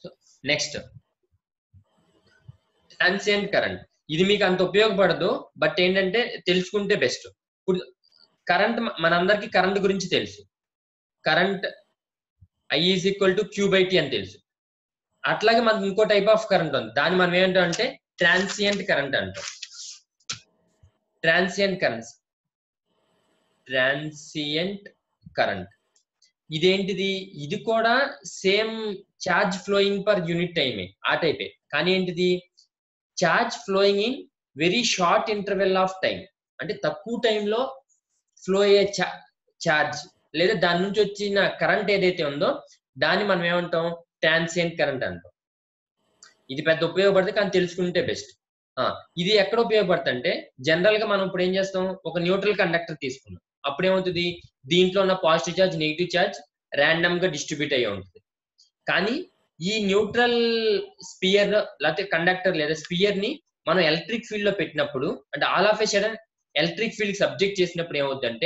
next transient current ఇది మీకు అంత ఉపయోగపడదు బట్ ఏంటంటే తెలుసుకుంటే బెస్ట్ ఇప్పుడు కరెంట్ మనందరికి కరెంట్ గురించి తెలుసు current I is equal to Q by T అని తెలుసు అట్లాగే మనకి ఇంకో టైప్ ఆఫ్ కరెంట్ ఉంది దాన్ని మనం ఏంటంటే అంటే ట్రాన్సియంట్ కరెంట్ అంటాం ట్రాన్సియంట్ కరెంట్ ట్రాన్సియంట్ కరెంట్ ఇదేంటిది ఇది కూడా same charge flowing per unit టైమే ఆ టైపే కానీ ఏంటిది charge flowing in very short interval of time అంటే తక్కువ టైంలో ఫ్లో అయ్యే ఛార్జ్ లేదా దాని నుంచి వచ్చిన కరెంట్ ఏదైతే ఉందో దాన్ని మనం ఏమంటాం ట్రాన్సియంట్ కరెంట్ అంటాం ఇది పెద్ద ఉపయోగపడుతుంది కానీ తెలుసుకుంటే బెస్ట్ ఇది ఎక్కడ ఉపయోగపడుతుంది అంటే జనరల్ గా మనం ఇప్పుడు ఏం చేస్తాం ఒక న్యూట్రల్ కండక్టర్ తీసుకున్నాం అప్పుడు ఏమవుతుంది దీంట్లో ఉన్న positive charge negative charge random గా డిస్ట్రిబ్యూట్ అయ్యి ఉంటుంది కానీ ఈ న్యూట్రల్ స్పియర్ లేకపోతే కండక్టర్ లేదా స్పియర్ ని మనం ఎలక్ట్రిక్ ఫీల్డ్ లో పెట్టినప్పుడు అంటే all of a sudden electric field subject చేసినప్పుడు ఏమవుతుందంటే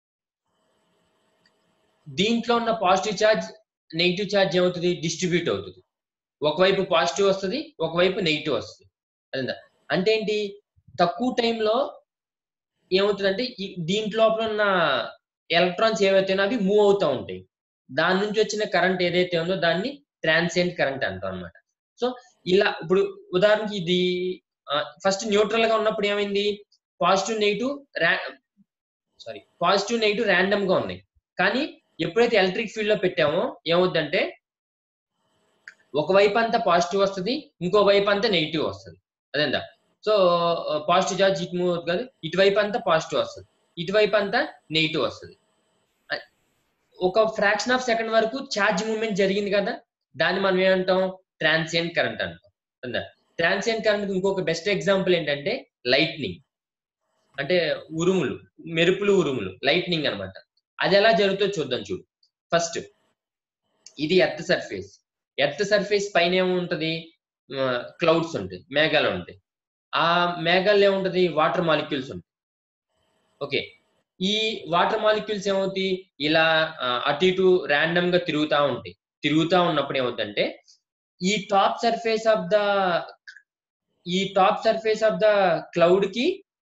దీంట్లో ఉన్న పాజిటివ్ ఛార్జ్ నెగిటివ్ ఛార్జ్ ఏమవుతుంది డిస్ట్రిబ్యూట్ అవుతుంది ఒకవైపు పాజిటివ్ వస్తుంది ఒకవైపు నెగిటివ్ వస్తుంది అదే అంటే ఏంటి తక్కువ టైంలో ఏమవుతుందంటే దీంట్ లోపల ఉన్న ఎలక్ట్రాన్స్ ఏవైతే అవి మూవ్ అవుతూ ఉంటాయి దాని నుంచి వచ్చిన కరెంట్ ఏదైతే ఉందో దాన్ని ట్రాన్సియంట్ కరెంట్ అంటాం అనమాట సో ఇలా ఇప్పుడు ఉదాహరణకి ఇది ఫస్ట్ న్యూట్రల్ గా ఉన్నప్పుడు ఏమైంది positive negative sorry positive negative random గా ఉన్నాయి కానీ ఎప్పుడైతే ఎలక్ట్రిక్ ఫీల్డ్ లో పెట్టామో ఏమవుద్దంటే ఒకవైపు అంతా పాజిటివ్ వస్తుంది ఇంకో వైపు అంతా నెగిటివ్ వస్తుంది అదేందా సో పాజిటివ్ చార్జ్ ఇటు మూవ్ అవుతుంది కదా ఇటువైపు అంతా పాజిటివ్ వస్తుంది ఇటువైపు అంతా నెగిటివ్ వస్తుంది ఒక ఫ్రాక్షన్ ఆఫ్ సెకండ్ వరకు ఛార్జ్ మూవ్మెంట్ జరిగింది కదా దాన్ని మనం ఏమంటాం ట్రాన్సియంట్ కరెంట్ అంటాం అందా ట్రాన్సియంట్ కరెంట్ ఇంకొక బెస్ట్ ఎగ్జాంపుల్ ఏంటంటే లైట్నింగ్ అంటే ఉరుములు మెరుపులు ఉరుములు లైట్నింగ్ అనమాట అది ఎలా జరుగుతుందో చూద్దాం చూడు ఫస్ట్ ఇది ఎర్త్ సర్ఫేస్ ఎర్త్ సర్ఫేస్ పైన ఏముంటది క్లౌడ్స్ ఉంటాయి మేఘాలు ఉంటాయి ఆ మేఘాల్లో ఏముంటది వాటర్ మాలిక్యూల్స్ ఉంటాయి ఓకే ఈ వాటర్ మాలిక్యూల్స్ ఏమవుతాయి ఇలా అటు ఇటు ర్యాండమ్ గా తిరుగుతూ ఉంటాయి తిరుగుతూ ఉన్నప్పుడు ఏమవుతుందంటే ఈ టాప్ సర్ఫేస్ ఆఫ్ ద ఈ top surface of the cloud కి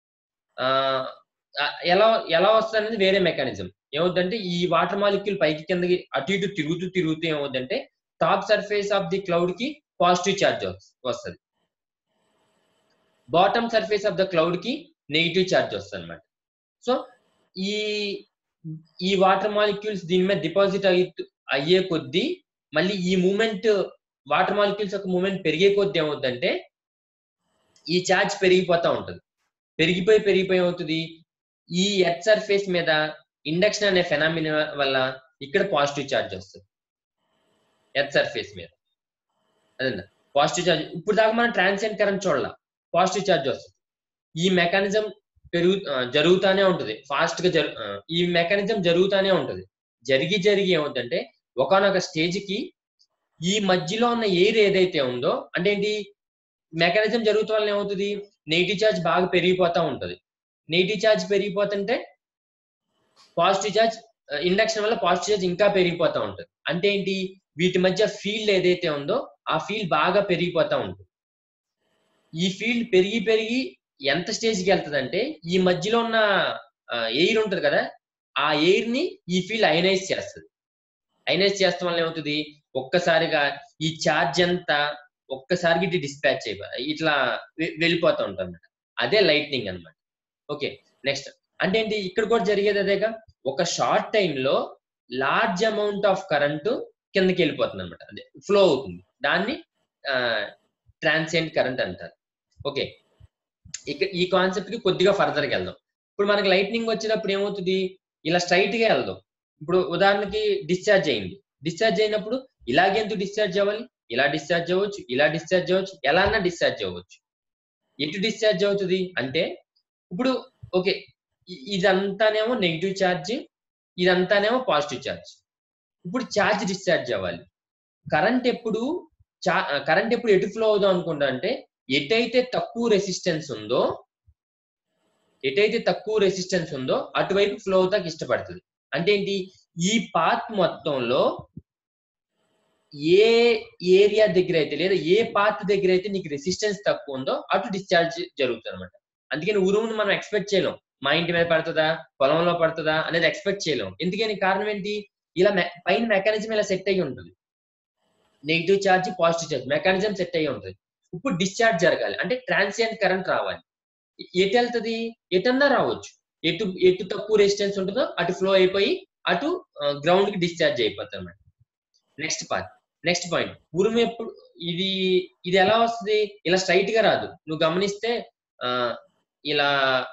ఎలా ఎలా వస్తుంది అనేది వేరే మెకానిజం ఏమవుతుందంటే ఈ వాటర్ మాలిక్యూల్ పైకి కిందకి అటు ఇటు తిరుగుతూ తిరుగుతూ ఏమవుతుందంటే top surface of the cloud కి పాజిటివ్ ఛార్జ్ వస్తుంది bottom surface of the cloud కి నెగిటివ్ ఛార్జ్ వస్తుంది అనమాట సో ఈ ఈ వాటర్ మాలిక్యూల్స్ దీని మీద డిపాజిట్ అయ్యి అయ్యే కొద్దీ మళ్ళీ ఈ మూమెంట్ వాటర్ మాలిక్యూల్స్ యొక్క మూమెంట్ పెరిగే కొద్దీ ఏమవుతుందంటే ఈ ఛార్జ్ పెరిగిపోతా ఉంటుంది పెరిగిపోయి పెరిగిపోయి అవుతుంది ఈ ఎర్త్ సర్ఫేస్ మీద ఇండక్షన్ అనే ఫెనామిన వల్ల ఇక్కడ పాజిటివ్ ఛార్జ్ వస్తుంది ఎర్త్ సర్ఫేస్ మీద అదే పాజిటివ్ ఛార్జ్ ఇప్పుడు దాకా మనం ట్రాన్సియెంట్ కరెంట్ చూడాల పాజిటివ్ ఛార్జ్ వస్తుంది ఈ మెకానిజం పెరుగు జరుగుతానే ఉంటుంది ఫాస్ట్ గా జరు ఈ మెకానిజం జరుగుతానే ఉంటుంది జరిగి జరిగి ఏమవుతుందంటే ఒకనొక స్టేజ్ కి ఈ మధ్యలో ఉన్న ఎయిర్ ఏదైతే ఉందో అంటే ఏంటి మెకానిజం జరుగుతూ వల్ల ఏమవుతుంది నెగిటివ్ ఛార్జ్ బాగా పెరిగిపోతా ఉంటుంది నెగిటివ్ ఛార్జ్ పెరిగిపోతుంటే పాజిటివ్ ఛార్జ్ ఇండక్షన్ వల్ల పాజిటివ్ ఛార్జ్ ఇంకా పెరిగిపోతా ఉంటుంది అంటే ఏంటి వీటి మధ్య ఫీల్డ్ ఏదైతే ఉందో ఆ ఫీల్డ్ బాగా పెరిగిపోతా ఉంటుంది ఈ ఫీల్డ్ పెరిగి పెరిగి ఎంత స్టేజ్కి వెళ్తుంది అంటే ఈ మధ్యలో ఉన్న ఎయిర్ ఉంటుంది కదా ఆ ఎయిర్ ని ఈ ఫీల్డ్ అయనైజ్ చేస్తుంది అయనైజ్ చేస్తాం వల్ల ఏమవుతుంది ఒక్కసారిగా ఈ ఛార్జ్ అంతా ఒక్కసారికి ఇటు డిస్పాచ్ అయిపోయి ఇట్లా వెళ్ళిపోతూ ఉంటాం అనమాట అదే లైట్నింగ్ అనమాట ఓకే నెక్స్ట్ అంటే ఏంటి ఇక్కడ కూడా జరిగేది అదేగా ఒక షార్ట్ టైంలో లార్జ్ అమౌంట్ ఆఫ్ కరెంటు కిందకి వెళ్ళిపోతుంది అనమాట అదే ఫ్లో అవుతుంది దాన్ని ట్రాన్సియంట్ కరెంట్ అంటారు ఓకే ఇక్కడ ఈ కాన్సెప్ట్ కి కొద్దిగా ఫర్దర్కి వెళ్దాం ఇప్పుడు మనకి లైట్నింగ్ వచ్చినప్పుడు ఏమవుతుంది ఇలా స్ట్రైట్ గా వెళ్దాం ఇప్పుడు ఉదాహరణకి డిశ్చార్జ్ అయింది డిశ్చార్జ్ అయినప్పుడు ఇలాగే ఎందుకు డిశ్చార్జ్ అవ్వాలి ఇలా డిశ్చార్జ్ అవ్వచ్చు ఇలా డిశ్చార్జ్ అవ్వచ్చు ఎలా అన్నా డిశ్చార్జ్ అవ్వచ్చు ఎటు డిశ్చార్జ్ అవుతుంది అంటే ఇప్పుడు ఓకే ఇదంతానేమో నెగిటివ్ ఛార్జ్ ఇదంతానేమో పాజిటివ్ ఛార్జ్ ఇప్పుడు ఛార్జ్ డిశ్చార్జ్ అవ్వాలి కరెంట్ ఎప్పుడు కరెంట్ ఎప్పుడు ఎటు ఫ్లో అవుదాం అనుకుంటా అంటే ఎటైతే తక్కువ రెసిస్టెన్స్ ఉందో ఎటైతే తక్కువ రెసిస్టెన్స్ ఉందో అటువైపు ఫ్లో అవుతాకి ఇష్టపడుతుంది అంటే ఏంటి ఈ పాత్ మొత్తంలో ఏ ఏరియా దగ్గర అయితే లేదా ఏ పార్ట్ దగ్గర అయితే నీకు రెసిస్టెన్స్ తక్కువ ఉందో అటు డిశ్చార్జ్ జరుగుతుంది అనమాట అందుకని ఉరుమును మనం ఎక్స్పెక్ట్ చేయలేం మా ఇంటి మీద పడుతుందా పొలంలో పడుతుందా అనేది ఎక్స్పెక్ట్ చేయలేం ఎందుకని కారణం ఏంటి ఇలా పైన మెకానిజం ఇలా సెట్ అయ్యి ఉంటుంది negative charge positive charge mechanism set అయ్యి ఉంటుంది ఇప్పుడు డిశ్చార్జ్ జరగాలి అంటే ట్రాన్సియంట్ కరెంట్ రావాలి ఎటు వెళ్తుంది ఎటన్నా రావచ్చు ఎటు ఎటు తక్కువ రెసిస్టెన్స్ ఉంటుందో అటు ఫ్లో అయిపోయి అటు గ్రౌండ్ కి డిశ్చార్జ్ అయిపోతుంది అనమాట నెక్స్ట్ పార్ట్ నెక్స్ట్ పాయింట్ ఉరుము ఎప్పుడు ఇది ఇది ఎలా వస్తుంది ఇలా స్ట్రైట్ గా రాదు నువ్వు గమనిస్తే ఆ ఇలా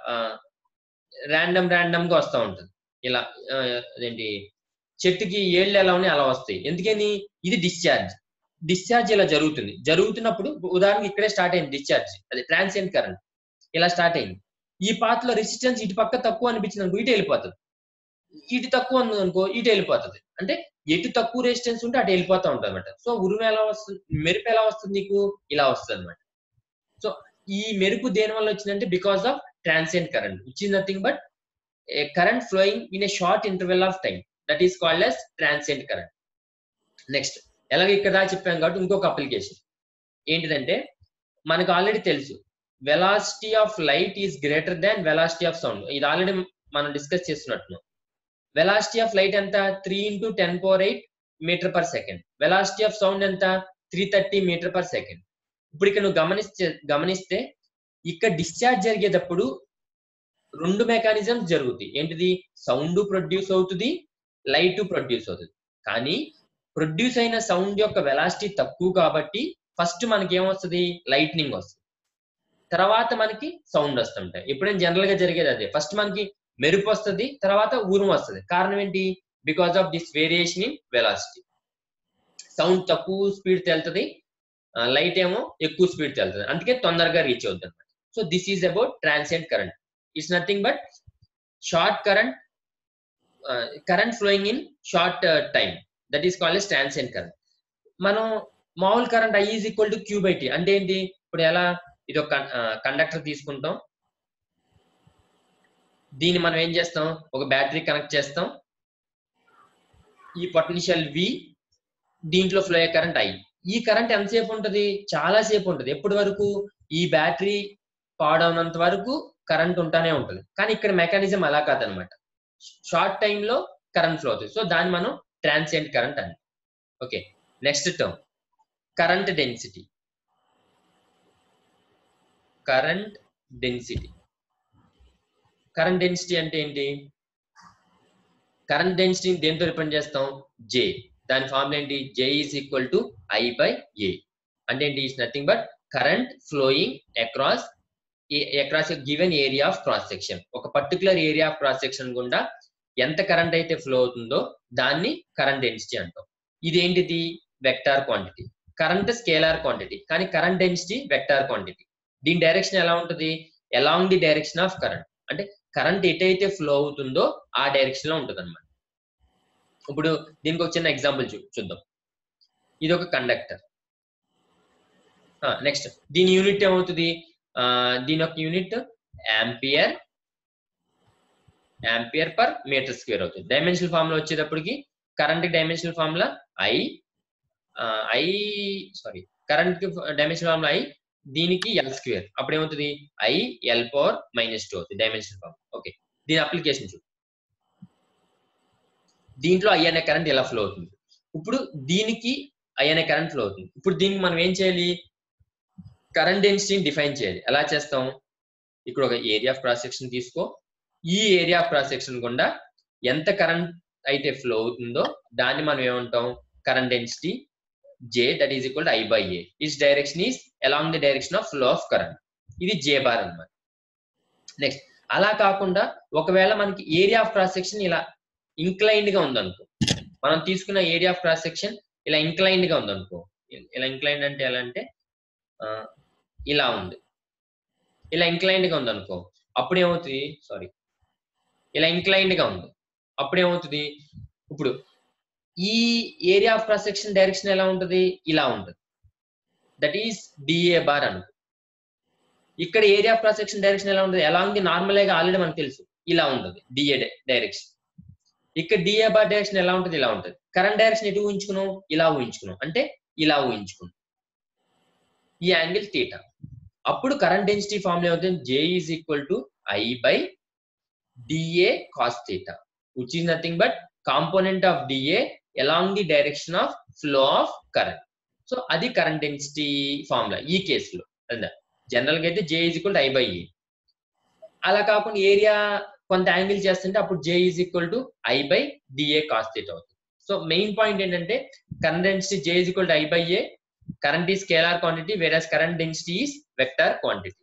ర్యాండమ్ ర్యాండమ్ గా వస్తూ ఉంటుంది ఇలా అదేంటి చెట్టుకి ఏళ్ళు ఎలా ఉన్నాయి అలా వస్తాయి ఎందుకని ఇది డిశ్చార్జ్ డిశ్చార్జ్ ఇలా జరుగుతుంది జరుగుతున్నప్పుడు ఉదాహరణకి ఇక్కడే స్టార్ట్ అయింది డిశ్చార్జ్ అది ట్రాన్సియెంట్ కరెంట్ ఇలా స్టార్ట్ అయింది ఈ పాత్ లో రెసిస్టెన్స్ ఇటు పక్క తక్కువ అనిపించింది అనుకో ఇటు వెళ్ళిపోతుంది ఇటు తక్కువ ఉంది అనుకో ఇటు వెళ్ళిపోతుంది అంటే ఎటు తక్కువ రెసిస్టెన్స్ ఉంటే అటు వెళ్ళిపోతా ఉంటుంది అనమాట సో ఉరుము ఎలా వస్తుంది మెరుపు ఎలా వస్తుంది నీకు ఇలా వస్తుంది అనమాట సో ఈ మెరుపు దేని వల్ల వచ్చిందంటే because of transient current which is nothing but current flowing in a short interval of time that is called as transient current next ఎలాగ ఇక్కడ చెప్పాం కాబట్టి ఇంకొక అప్లికేషన్ ఏంటిదంటే మనకు ఆల్రెడీ తెలుసు velocity of light is greater than velocity of sound ఇది already మనం డిస్కస్ చేస్తున్నట్టు వెలాసిటీ ఆఫ్ లైట్ ఎంత three into ten power eight meter per second velocity of sound ఎంత three thirty meter per second ఇప్పుడు ఇక్కడ నువ్వు గమనిస్తే గమనిస్తే ఇక్కడ డిశ్చార్జ్ జరిగేటప్పుడు రెండు మెకానిజమ్స్ జరుగుతాయి ఏంటిది సౌండ్ ప్రొడ్యూస్ అవుతుంది లైట్ ప్రొడ్యూస్ అవుతుంది కానీ ప్రొడ్యూస్ అయిన సౌండ్ యొక్క వెలాసిటీ తక్కువ కాబట్టి ఫస్ట్ మనకి ఏమొస్తుంది లైట్నింగ్ వస్తుంది తర్వాత మనకి సౌండ్ వస్తుంటాయి ఎప్పుడైనా జనరల్ గా జరిగేది అదే ఫస్ట్ మనకి మెరుపు వస్తుంది తర్వాత ఊరం వస్తుంది కారణం ఏంటి because of this variation in velocity sound తక్కువ స్పీడ్ తేలుతుంది లైట్ ఏమో ఎక్కువ స్పీడ్ తేలుతుంది అందుకే తొందరగా రీచ్ అవుతుంది అనమాట so this is about transient current it's nothing but short current current flowing in short time that is called as transient current మనం మామూలు current I is equal to Q by T అంటే ఏంటి ఇప్పుడు ఎలా ఇది ఒక కండక్టర్ తీసుకుంటాం దీన్ని మనం ఏం చేస్తాం ఒక బ్యాటరీ కనెక్ట్ చేస్తాం ఈ పొటెన్షియల్ వి దీంట్లో ఫ్లో అయ్యే కరెంట్ ఐ ఈ కరెంట్ ఎంతసేపు ఉంటుంది చాలా సేపు ఉంటుంది ఎప్పటి వరకు ఈ బ్యాటరీ పాడవునంత వరకు కరెంట్ ఉంటానే ఉంటుంది కానీ ఇక్కడ మెకానిజం అలా కాదనమాట షార్ట్ టైంలో కరెంట్ ఫ్లో అవుతుంది సో దాన్ని మనం ట్రాన్సియంట్ కరెంట్ అని okay next term current density current density current density అంటే ఏంటి కరెంట్ డెన్సిటీ దేంతో రిప్రజెంట్ చేస్తాం జే దాని ఫార్ములా ఏంటి J is equal to I by A అంటే ఏంటి is nothing but current flowing across across given area of cross section ఒక particular area of cross section గుండా ఎంత కరెంట్ అయితే ఫ్లో అవుతుందో దాన్ని కరెంట్ డెన్సిటీ అంటాం ఇదేంటిది vector quantity current scalar quantity కానీ కరెంట్ డెన్సిటీ వెక్టార్ క్వాంటిటీ దీని డైరెక్షన్ ఎలా ఉంటుంది along the direction of current అంటే కరెంట్ ఎటైతే ఫ్లో అవుతుందో ఆ డైరెక్షన్ లో ఉంటుంది అనమాట ఇప్పుడు దీనికి ఒక చిన్న ఎగ్జాంపుల్ చూ చూద్దాం ఇది ఒక కండక్టర్ నెక్స్ట్ దీని యూనిట్ ఏమవుతుంది దీని యొక్క unit ampere ampere per meter square అవుతుంది డైమెన్షనల్ ఫార్ములా వచ్చేటప్పటికి current dimensional formula I I sorry current కి డైమెన్షనల్ ఫార్ములా ఐ దీనికి ఎల్ స్క్వేర్ అప్పుడు ఏమవుతుంది I L power minus two అవుతుంది డైమెన్షనల్ ఫార్మ్ ఓకే దీని అప్లికేషన్ చూ దీంట్లో ఐ అనే కరెంట్ ఎలా ఫ్లో అవుతుంది ఇప్పుడు దీనికి ఐ అనే కరెంట్ ఫ్లో అవుతుంది ఇప్పుడు దీనికి మనం ఏం చేయాలి కరెంట్ డెన్సిటీని డిఫైన్ చేయాలి ఎలా చేస్తాం ఇక్కడ ఒక ఏరియా ఆఫ్ క్రాస్ సెక్షన్ తీసుకో ఈ ఏరియా ఆఫ్ క్రాస్ సెక్షన్ గుండా ఎంత కరెంట్ అయితే ఫ్లో అవుతుందో దాన్ని మనం ఏమంటాం current density J that is equal to I by A is direction is along the direction of flow of current ఇది జే బార్ అనమాట నెక్స్ట్ అలా కాకుండా ఒకవేళ మనకి ఏరియా ఆఫ్ క్రాస్ సెక్షన్ ఇలా ఇంక్లైన్డ్ గా ఉందనుకో మనం తీసుకున్న ఏరియా ఆఫ్ క్రాస్ సెక్షన్ ఇలా ఇంక్లైన్డ్ గా ఉందనుకో ఇలా ఇంక్లైన్డ్ అంటే ఎలా అంటే ఇలా ఉంది ఇలా ఇంక్లైన్డ్ గా ఉందనుకో అప్పుడు ఏమవుతుంది సారీ ఇలా ఇంక్లైన్డ్ గా ఉంది అప్పుడు ఏమవుతుంది ఇప్పుడు ఈ area of cross section direction ఎలా ఉంటుంది ఇలా ఉంటుంది దట్ ఈస్ డిఏ బార్ అనుకో ఇక్కడ area of cross section direction ఎలా ఉంటుంది అలాంగ్ ది నార్మల్ గా ఆల్రెడీ మనకు తెలుసు ఇలా ఉంటుంది డిఏ డైరెక్షన్ ఇక్కడ డిఏ బార్ డైరెక్షన్ ఎలా ఉంటుంది ఇలా ఉంటుంది కరెంట్ డైరెక్షన్ ఎటు ఊహించుకున్నాం ఇలా ఊహించుకున్నాం అంటే ఇలా ఊహించుకున్నాం ఈ యాంగిల్ థీటా అప్పుడు కరెంట్ డెన్సిటీ ఫార్ములా అవుతుంది J is equal to I by dA cos theta which is nothing but component of dA along the direction of flow of current so అది current density formula ఈ కేసులో general గా అయితే J is equal I by A అలా కాకుండా area కొంత angle చేస్తుంటే అప్పుడు J is equal to I by dA cos theta అవుతుంది సో మెయిన్ పాయింట్ ఏంటంటే current density J is equal to I by A current is scalar quantity versus current density is vector quantity